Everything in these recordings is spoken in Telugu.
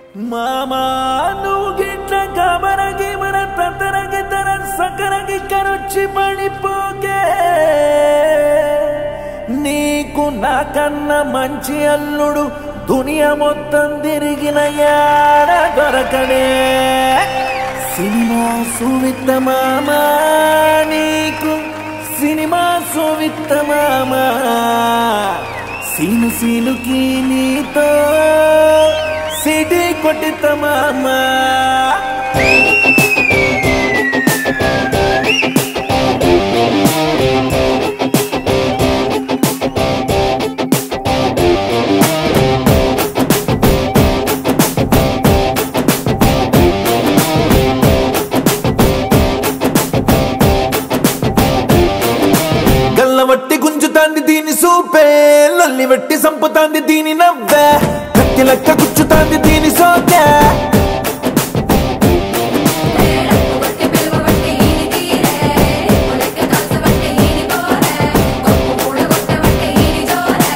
మామా నువ్వు గిట్ల గమరగి మన తతరగి తర సకరగి కరొచ్చి పడిపోకే నీకు నాకన్నా మంచి అల్లుడు దునియా మొత్తం తిరిగిన యాడ దొరకడే సినిమా సువిత్త మామా నీకు సినిమా సువిత్త మామా సీను సీనుకి నీతో సిటీ కొట్టిత మామా గల్లవట్టి గుంజుతాంది దీని సూపే లొల్లి వెట్టి సంపుతాంది దీని నవ్వే కత్తి లెక్క గుచ్చుతాంది దీని సోకే కొట్టి పిలువబట్టి ఈని తీరే కొలెక్క కాల్చబట్టి ఈని కోరే కొప్పు కూడగొట్టబట్టి ఈని జోరే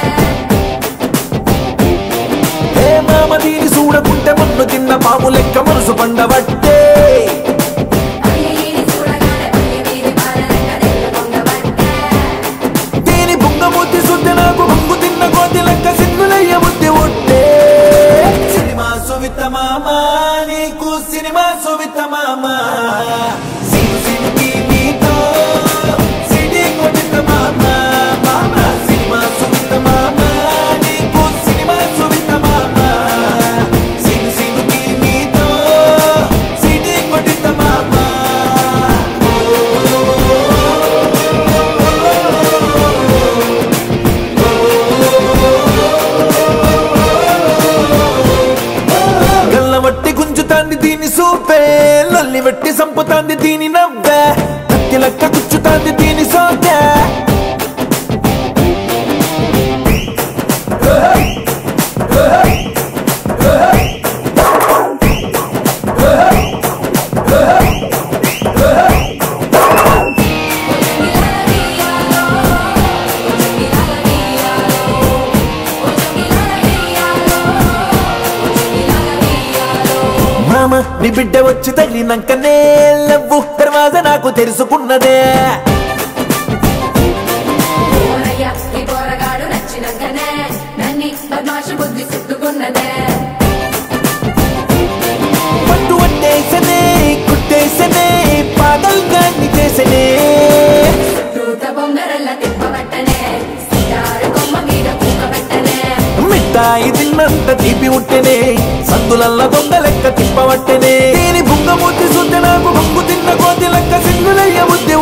ఏ మామ దీని చూడకుంటే మన్ను తిన్న పాము లెక్క మనసు పండబట్టే అయ్య ఈని చూడగానే పయ్య వీధి బాలలెక్క తెల్ల పొంగబట్టే దీని బుంగమూర్తి శుద్ధి నాకు బొంగు తిన్న కోతి లెక్క సిగ్గులయ్య బుద్ధి ఉంటే సినిమా సువిత మామ నీకు సినిమా సువిత మామ సిను సినికి నీతో సిడి కొట్టిత మామ మామ సినిమా సువిత మామ నీకు సినిమా సువిత మామ సిను సినికి నీతో సిడి కొట్టిత మామ గల్లవట్టి గుంజుతాంది దీని సూపే లొల్లి వెట్టి సంపుతాంది దీని నవ్వే కత్తి లెక్క గుచ్చుతాంది దీని సోకే మామ నీ బిడ్డ వచ్చి తగిలినాకనే లవ్వు దర్వాజ నాకు తెలుసుకున్నదే ఓరయ్య ఈ పోరగాడు నచ్చినంకనే నన్ని బద్మాషు బుద్ధి చుట్టుకున్నదే పట్టు వట్టేసనే కుట్టేసనే పాగల్ గాన్ని చేసనే రూత బొంగరల్ల తిప్పబట్టనే సితారు కొమ్మ మీద కూకబెట్టనే మిఠాయి తిన్నంత తీపి ఉట్టెనే సందులల్ల దొంగ లెక్క తిప్పవట్టెనే దీని బుంగమూర్తి సుద్ద నాకు బొంగు తిన్న కోతి లెక్క సింగులయ్య బుద్ధి